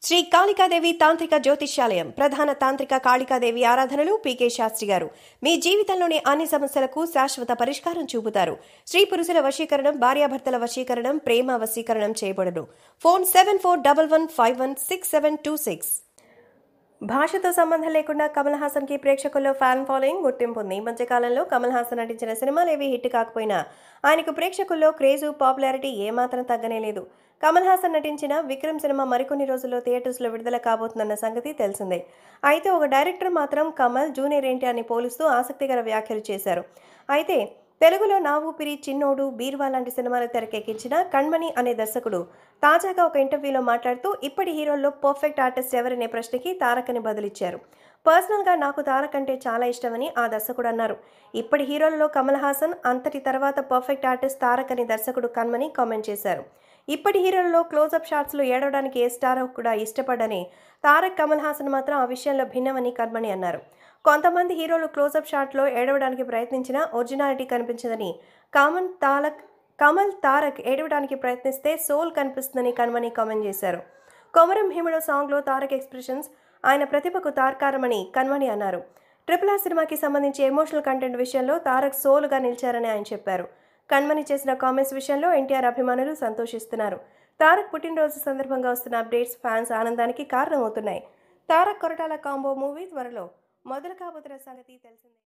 శ్రీ కాళికాదేవి తాంత్రిక జ్యోతిష్యాలయం ప్రధాన తాంత్రిక కాళికాదేవి ఆరాధనలు పీకే శాస్త్రి గారు మీ జీవితంలోని అన్ని సమస్యలకు శాశ్వత పరిష్కారం చూపుతారు స్త్రీ పురుషుల వశీకరణం భార్యాభర్తల వశీకరణం ప్రేమ వశీకరణం చేయబడును phone seven four double one five one six seven two six భాషతో సంబంధం లేకుండా కమల్ హాసన్ కి ప్రేక్షకుల్లో ఫ్యాన్ ఫాలోయింగ్ గుర్తింపు ఉంది ఈ మధ్యకాలంలో కమల్ హాసన్ నటించిన సినిమాలు ఏవి హిట్ కాకపోయినా ఆయనకు ప్రేక్షకుల్లో క్రేజు పాపులారిటీ ఏమాత్రం తగ్గనే లేదు కమల్ హాసన్ నటించిన విక్రమ్ సినిమా మరికొన్ని రోజుల్లో థియేటర్స్లో విడుదల కాబోతుందన్న సంగతి తెలిసిందే అయితే ఒక డైరెక్టర్ మాత్రం కమల్ జూనియర్ ఏంటి అని పోలుస్తూ ఆసక్తికర వ్యాఖ్యలు చేశారు అయితే తెలుగులో నా ఊపిరి చిన్నోడు బీర్వా లాంటి సినిమాలు తెరకెక్కించిన కణ్మణి అనే దర్శకుడు తాజాగా ఒక ఇంటర్వ్యూలో మాట్లాడుతూ ఇప్పటి హీరోల్లో పర్ఫెక్ట్ ఆర్టిస్ట్ ఎవరనే ప్రశ్నకి తారకని బదులిచ్చారు పర్సనల్గా నాకు తారక్ అంటే చాలా ఇష్టమని ఆ దర్శకుడు అన్నారు ఇప్పటి హీరోల్లో కమల్ హాసన్ అంతటి తర్వాత పర్ఫెక్ట్ ఆర్టిస్ట్ తారక్ అని దర్శకుడు కణ్మణి కామెంట్ చేశారు ఇప్పటి హీరోల్లో క్లోజప్ షాట్స్లో ఏడవడానికి ఏ స్టార్ కూడా ఇష్టపడని తారక్ కమల్ హాసన్ మాత్రం ఆ విషయంలో భిన్నమని కణ్మణి అన్నారు కొంతమంది హీరోలు క్లోజప్ షాట్లో ఏడవడానికి ప్రయత్నించినా ఒరిజినాలిటీ కనిపించదని కామన్ తాలక్ కమల్ తారక్ ఏడవడానికి ప్రయత్నిస్తే సోల్ కనిపిస్తుందని కణ్మణి కామెంట్ చేశారు కొమరం భీముడు సాంగ్లో తారక్ ఎక్స్ప్రెషన్స్ ఆయన ప్రతిభకు తార్కారమని కణ్మణి అన్నారు ట్రిపుల్ ఆర్ సినిమాకి సంబంధించి ఎమోషనల్ కంటెంట్ విషయంలో తారక్ సోలుగా నిలిచారని ఆయన చెప్పారు కణ్మణి చేసిన కామెంట్స్ విషయంలో ఎన్టీఆర్ అభిమానులు సంతోషిస్తున్నారు తారక్ పుట్టినరోజు సందర్భంగా వస్తున్న అప్డేట్స్ ఫ్యాన్స్ ఆనందానికి కారణమవుతున్నాయి తారక్ కొరటాల కాంబో మూవీ త్వరలో మొదలు కాబోతున్న సంగతి తెలిసిందే